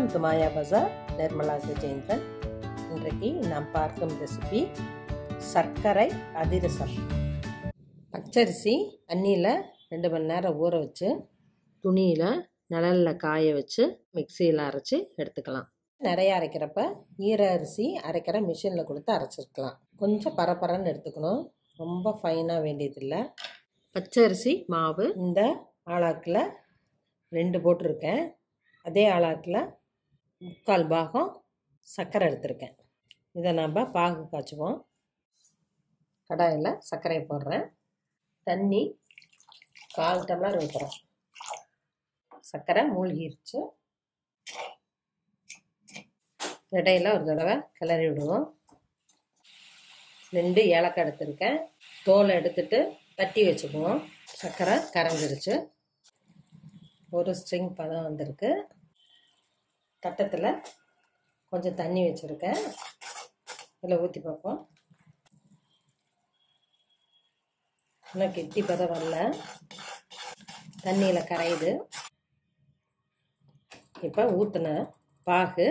welcome to Maya Bazaar Nirmala Vijendran இன்றைக்கு நாம் பார்க்கும் ரெசிபி சர்க்கரை அதிரசம் பச்சரிசி தண்ணியில் ரெண்டு மணி நேரம் ஊற வச்சு துணியில் நிழலில் காய வச்சு மிக்சியில் அரைச்சி எடுத்துக்கலாம் நிறைய அரைக்கிறப்ப ஈர அரிசி அரைக்கிற மிஷினில் கொடுத்து அரைச்சிருக்கலாம் கொஞ்சம் பரபரன்னு எடுத்துக்கணும் ரொம்ப ஃபைனாக வேண்டியதில்லை பச்சரிசி மாவு இந்த ஆளாக்கில் ரெண்டு போட்டிருக்கேன் அதே ஆளாக்கில் முக்கால் பாகம் சர்க்கரை எடுத்திருக்கேன் இதை நம்ம பாகு காய்ச்சுவோம் கடாயில் சர்க்கரையை போடுறேன் தண்ணி கால் டம்ளர் ஊற்றுறேன் சர்க்கரை மூழ்கிருச்சு இடையில ஒரு தடவை கிளறி விடுவோம் ரெண்டு ஏலக்காய் எடுத்திருக்கேன் தோலை எடுத்துட்டு தட்டி வச்சுக்குவோம் சர்க்கரை கரைஞ்சிருச்சு ஒரு ஸ்ட்ரிங் பதம் வந்திருக்கு தட்டத்தில் கொஞ்சம் தண்ணி வச்சுருக்கேன் இதில் ஊற்றி பார்ப்போம் இன்னும் கெட்டி பதம் வரல தண்ணியில் கரையுது இப்போ ஊற்றின பாகு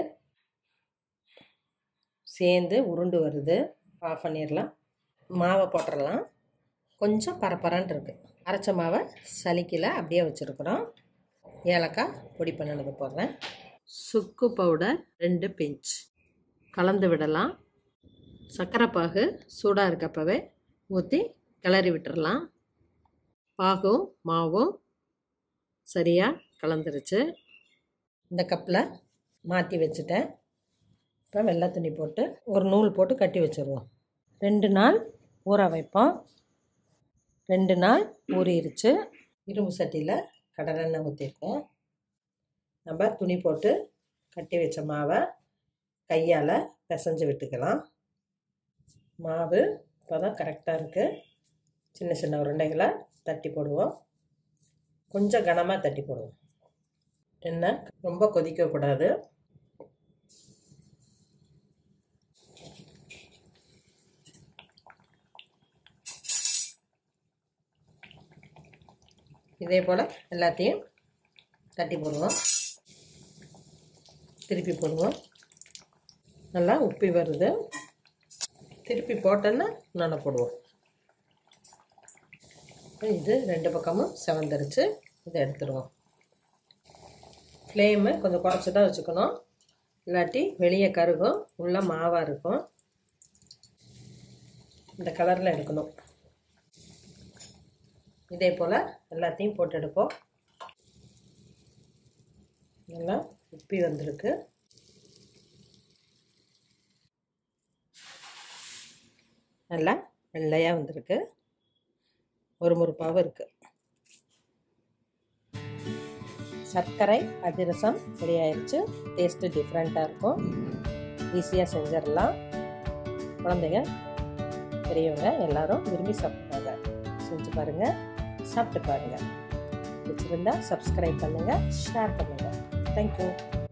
சேர்ந்து உருண்டு வருது ஆஃப் பண்ணிடலாம் மாவை போட்டுடலாம் கொஞ்சம் பரப்பரன்னு இருக்குது அரைச்ச மாவை சலிக்கல அப்படியே வச்சுருக்குறோம் ஏலக்காய் பொடி பண்ணினது போடுறேன் சுக்கு பவுடர் ரெண்டு பிஞ்ச் கலந்து விடலாம் சர்க்கரை பாகு சூடாக இருக்கப்பவே ஊற்றி கிளறி விட்டுறலாம் பாகும் மாவும் சரியாக கலந்துருச்சு இந்த கப்பில் மாற்றி வச்சுட்டேன் இப்போ வெள்ளை துணி போட்டு ஒரு நூல் போட்டு கட்டி வச்சுருவோம் ரெண்டு நாள் ஊற வைப்போம் ரெண்டு நாள் ஊறிடுச்சு இரும்பு சட்டியில் கடலெண்ணெய் ஊற்றிருக்கேன் நம்ம துணி போட்டு கட்டி வச்ச மாவை கையால் பிசைஞ்சு விட்டுக்கலாம் மாவு இப்போ தான் கரெக்டாக இருக்குது சின்ன சின்ன உருண்டைகளை தட்டி போடுவோம் கொஞ்சம் கனமாக தட்டி போடுவோம் எண்ணெய் ரொம்ப கொதிக்கக்கூடாது இதே போல் எல்லாத்தையும் தட்டி போடுவோம் திருப்பி போடுவோம் நல்லா உப்பி வருது திருப்பி போட்டோன்னா நல்லா போடுவோம் இது ரெண்டு பக்கமும் செவந்துருச்சு இதை எடுத்துடுவோம் ஃப்ளேமு கொஞ்சம் குறைச்சி தான் வச்சுக்கணும் இல்லாட்டி வெளியே கருகும் உள்ள மாவாக இருக்கும் இந்த கலரில் எடுக்கணும் இதே போல் எல்லாத்தையும் போட்டு எடுப்போம் நல்லா உப்பி வந்திருக்கு நல்லா வெள்ளையாக வந்திருக்கு ஒரு முறுப்பாகவும் இருக்குது சர்க்கரை அதிரசம் சரியாயிருச்சு டேஸ்ட்டு டிஃப்ரெண்ட்டாக இருக்கும் ஈஸியாக செஞ்சிடலாம் குழந்தைங்க பெரியவங்க எல்லாரும் விரும்பி சாப்பிடுவாங்க செஞ்சு பாருங்கள் சாப்பிட்டு பாருங்கள் பிடிச்சிருந்தா சப்ஸ்கிரைப் பண்ணுங்கள் ஷேர் பண்ணுங்கள் தேங்க்யூ